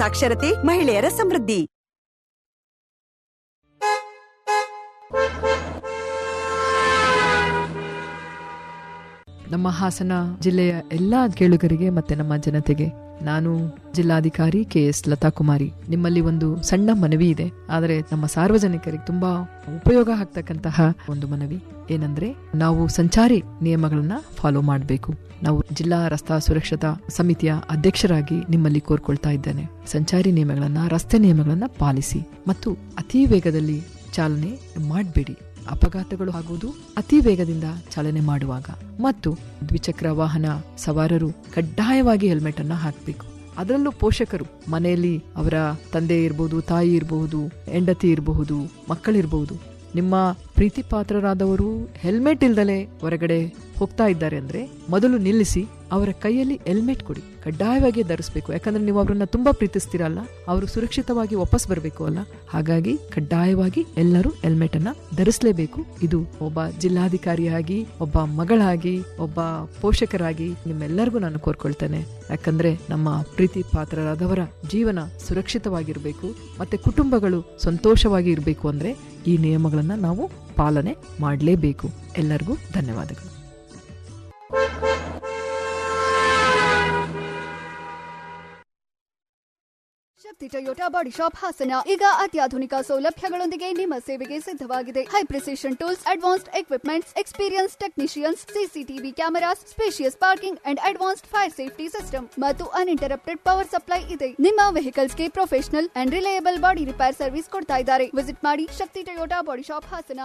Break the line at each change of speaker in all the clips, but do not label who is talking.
ಸಾಕ್ಷರತೆ ಮಹಿಳೆಯರ ಸಮೃದ್ಧಿ
ನಮ್ಮ ಹಾಸನ ಜಿಲ್ಲೆಯ ಎಲ್ಲ ಕೇಳುಗರಿಗೆ ಮತ್ತೆ ನಮ್ಮ ಜನತೆಗೆ ನಾನು ಜಿಲ್ಲಾಧಿಕಾರಿ ಕೆ ಎಸ್ ಲತಾ ಕುಮಾರಿ ನಿಮ್ಮಲ್ಲಿ ಒಂದು ಸಣ್ಣ ಮನವಿ ಇದೆ ಆದರೆ ನಮ್ಮ ಸಾರ್ವಜನಿಕರಿಗೆ ತುಂಬಾ ಉಪಯೋಗ ಆಗ್ತಕ್ಕಂತಹ ಒಂದು ಮನವಿ ಏನಂದ್ರೆ ನಾವು ಸಂಚಾರಿ ನಿಯಮಗಳನ್ನ ಫಾಲೋ ಮಾಡಬೇಕು ನಾವು ಜಿಲ್ಲಾ ರಸ್ತಾ ಸುರಕ್ಷತಾ ಸಮಿತಿಯ ಅಧ್ಯಕ್ಷರಾಗಿ ನಿಮ್ಮಲ್ಲಿ ಕೋರ್ಕೊಳ್ತಾ ಇದ್ದೇನೆ ಸಂಚಾರಿ ನಿಯಮಗಳನ್ನ ರಸ್ತೆ ನಿಯಮಗಳನ್ನ ಪಾಲಿಸಿ ಮತ್ತು ಅತಿ ವೇಗದಲ್ಲಿ ಚಾಲನೆ ಮಾಡಬೇಡಿ ಅಪಘಾತಗಳು ಆಗುವುದು ಅತಿ ವೇಗದಿಂದ ಚಾಲನೆ ಮಾಡುವಾಗ ಮತ್ತು ದ್ವಿಚಕ್ರ ವಾಹನ ಸವಾರರು ಕಡ್ಡಾಯವಾಗಿ ಹೆಲ್ಮೆಟ್ ಅನ್ನ ಹಾಕಬೇಕು ಅದರಲ್ಲೂ ಪೋಷಕರು ಮನೆಯಲ್ಲಿ ಅವರ ತಂದೆ ಇರಬಹುದು ತಾಯಿ ಇರಬಹುದು ಹೆಂಡತಿ ಇರಬಹುದು ಮಕ್ಕಳಿರಬಹುದು ನಿಮ್ಮ ಪ್ರೀತಿ ಪಾತ್ರರಾದವರು ಹೆಲ್ಮೆಟ್ ಇಲ್ದಲೆ ಹೊರಗಡೆ ಹೋಗ್ತಾ ಇದ್ದಾರೆ ಅಂದ್ರೆ ಮೊದಲು ನಿಲ್ಲಿಸಿ ಅವರ ಕೈಯಲ್ಲಿ ಹೆಲ್ಮೆಟ್ ಕೊಡಿ ಕಡ್ಡಾಯವಾಗಿ ಧರಿಸಬೇಕು ಯಾಕಂದ್ರೆ ನೀವು ಅವರನ್ನ ತುಂಬಾ ಪ್ರೀತಿಸ್ತೀರಲ್ಲ ಅವರು ಸುರಕ್ಷಿತವಾಗಿ ವಾಪಸ್ ಬರಬೇಕು ಅಲ್ಲ ಹಾಗಾಗಿ ಕಡ್ಡಾಯವಾಗಿ ಎಲ್ಲರೂ ಹೆಲ್ಮೆಟ್ ಅನ್ನ ಧರಿಸಲೇಬೇಕು ಇದು ಒಬ್ಬ ಜಿಲ್ಲಾಧಿಕಾರಿಯಾಗಿ ಒಬ್ಬ ಮಗಳಾಗಿ ಒಬ್ಬ ಪೋಷಕರಾಗಿ ನಿಮ್ಮೆಲ್ಲರಿಗೂ ನಾನು ಕೋರ್ಕೊಳ್ತೇನೆ ಯಾಕಂದ್ರೆ ನಮ್ಮ ಪ್ರೀತಿ ಪಾತ್ರರಾದವರ ಜೀವನ ಸುರಕ್ಷಿತವಾಗಿರಬೇಕು ಮತ್ತೆ ಕುಟುಂಬಗಳು ಸಂತೋಷವಾಗಿ ಇರಬೇಕು ಅಂದ್ರೆ ಈ ನಿಯಮಗಳನ್ನ ನಾವು ಪಾಲನೆ ಮಾಡಲೇಬೇಕು ಎಲ್ಲರಿಗೂ ಧನ್ಯವಾದಗಳು
Shakti Toyota body shop Hassan ಈಗ ಅತ್ಯಾಧುನಿಕ ಸೌಲಭ್ಯಗಳೊಂದಿಗೆ ನಿಮ್ಮ ಸೇವೆಗೆ ಸಿದ್ಧವಾಗಿದೆ high precision tools advanced equipments experience technicians CCTV cameras spacious parking and advanced fire safety system ಮತ್ತು ಅನ್ಇಂಟರಪ್ಟೆಡ್ ಪವರ್ ಸಪ್ಲೈ ಇದೆ ನಿಮ್ಮ ವೆಹಿಕಲ್ಸ್ಗೆ professional and reliable body repair service ಕೊಡ್ತಾ ಇದ್ದಾರೆ ವಿಸಿಟ್ ಮಾಡಿ Shakti Toyota body shop Hassan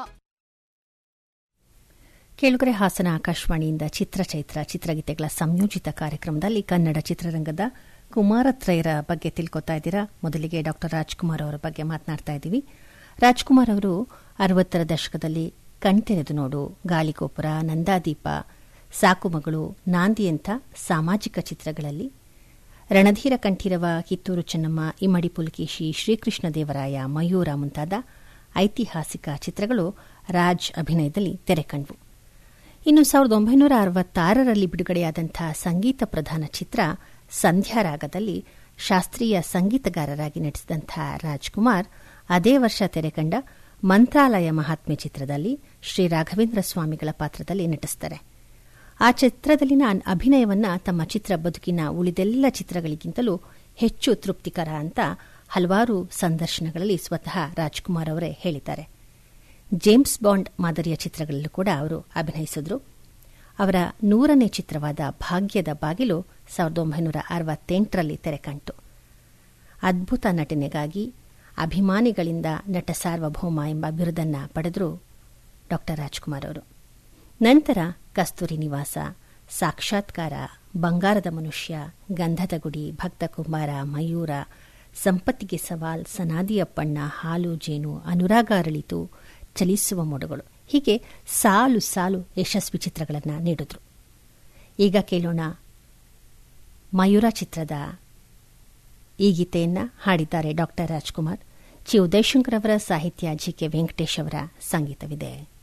ಕೇಳುಗರೆ ಹಾಸನ ಆಕಾಶವಾಣಿಯಿಂದ ಚಿತ್ರಚೈತ್ರ ಚಿತ್ರಗೀತೆಗಳ ಸಂಯೋಜಿತ ಕಾರ್ಯಕ್ರಮದಲ್ಲಿ ಕನ್ನಡ ಚಿತ್ರರಂಗದ ಕುಮಾರತ್ರಯರ ಬಗ್ಗೆ ತಿಳ್ಕೊತಾ ಇದ್ದೀರಾ ಮೊದಲಿಗೆ ಡಾಕ್ಟರ್ ರಾಜ್ಕುಮಾರ್ ಅವರ ಬಗ್ಗೆ ಮಾತನಾಡ್ತಾ ಇದ್ದೀವಿ ರಾಜ್ಕುಮಾರ್ ಅವರು ಅರವತ್ತರ ದಶಕದಲ್ಲಿ ಕಣ್ತೆರೆದು ನೋಡು ಗಾಳಿಗೋಪುರ ನಂದಾದೀಪ ಸಾಕು ಮಗಳು ನಾಂದಿಯಂಥ ಸಾಮಾಜಿಕ ಚಿತ್ರಗಳಲ್ಲಿ ರಣಧೀರ ಕಂಠೀರವ ಕಿತ್ತೂರು ಚೆನ್ನಮ್ಮ ಇಮ್ಮಡಿ ಪುಲಕೇಶಿ ಶ್ರೀಕೃಷ್ಣ ದೇವರಾಯ ಮಯೂರ ಮುಂತಾದ ಐತಿಹಾಸಿಕ ಚಿತ್ರಗಳು ರಾಜ್ ಅಭಿನಯದಲ್ಲಿ ತೆರೆಕಂಡ್ವು ಇನ್ನು ಸಾವಿರದ ಒಂಬೈನೂರ ಅರವತ್ತಾರರಲ್ಲಿ ಬಿಡುಗಡೆಯಾದಂಥ ಸಂಗೀತ ಪ್ರಧಾನ ಚಿತ್ರ ಸಂಧ್ಯಾರಾಗದಲ್ಲಿ ಶಾಸ್ತ್ರೀಯ ಸಂಗೀತಗಾರರಾಗಿ ನಟಿಸಿದಂಥ ರಾಜ್ಕುಮಾರ್ ಅದೇ ವರ್ಷ ತೆರೆಕಂಡ ಮಂತ್ರಾಲಯ ಮಹಾತ್ಮೆ ಚಿತ್ರದಲ್ಲಿ ಶ್ರೀ ರಾಘವೇಂದ್ರ ಸ್ವಾಮಿಗಳ ಪಾತ್ರದಲ್ಲಿ ನಟಿಸುತ್ತಾರೆ ಆ ಚಿತ್ರದಲ್ಲಿನ ಅಭಿನಯವನ್ನ ತಮ್ಮ ಚಿತ್ರ ಬದುಕಿನ ಉಳಿದೆಲ್ಲ ಚಿತ್ರಗಳಿಗಿಂತಲೂ ಹೆಚ್ಚು ತೃಪ್ತಿಕರ ಅಂತ ಹಲವಾರು ಸಂದರ್ಶನಗಳಲ್ಲಿ ಸ್ವತಃ ರಾಜ್ಕುಮಾರ್ ಅವರೇ ಹೇಳಿದ್ದಾರೆ ಜೇಮ್ಸ್ ಬಾಂಡ್ ಮಾದರಿಯ ಚಿತ್ರಗಳಲ್ಲೂ ಕೂಡ ಅವರು ಅಭಿನಯಿಸಿದ್ರು ಅವರ ನೂರನೇ ಚಿತ್ರವಾದ ಭಾಗ್ಯದ ಬಾಗಿಲು ಸಾವಿರದ ಒಂಬೈನೂರ ಅರವತ್ತೆಂಟರಲ್ಲಿ ತೆರೆಕಂಟು ಅದ್ಭುತ ನಟನೆಗಾಗಿ ಅಭಿಮಾನಿಗಳಿಂದ ನಟ ಸಾರ್ವಭೌಮ ಎಂಬ ಬಿರುದನ್ನ ಪಡೆದರು ಡಾ ರಾಜ್ಕುಮಾರ್ ಅವರು ನಂತರ ಕಸ್ತೂರಿ ನಿವಾಸ ಸಾಕ್ಷಾತ್ಕಾರ ಬಂಗಾರದ ಮನುಷ್ಯ ಗಂಧದ ಗುಡಿ ಭಕ್ತ ಕುಂಬಾರ ಮಯೂರ ಸಂಪತ್ತಿಗೆ ಸವಾಲ್ ಸನಾದಿಯಪ್ಪಣ್ಣ ಹಾಲು ಜೇನು ಅನುರಾಗ ಅರಳಿತು ಚಲಿಸುವ ಮೋಡಗಳು ಹೀಗೆ ಸಾಲು ಸಾಲು ಯಶಸ್ವಿ ಚಿತ್ರಗಳನ್ನು ನೀಡಿದ್ರು ಈಗ ಕೇಳೋಣ ಮಯೂರ ಚಿತ್ರದ ಈ ಗೀತೆಯನ್ನ ಹಾಡಿದ್ದಾರೆ ಡಾಕ್ಟರ್ ರಾಜ್ಕುಮಾರ್ ಚಿ ಉದಯಶಂಕರ್ ಅವರ ಸಾಹಿತ್ಯ ಜಿ ಕೆ ವೆಂಕಟೇಶ್ ಅವರ ಸಂಗೀತವಿದೆ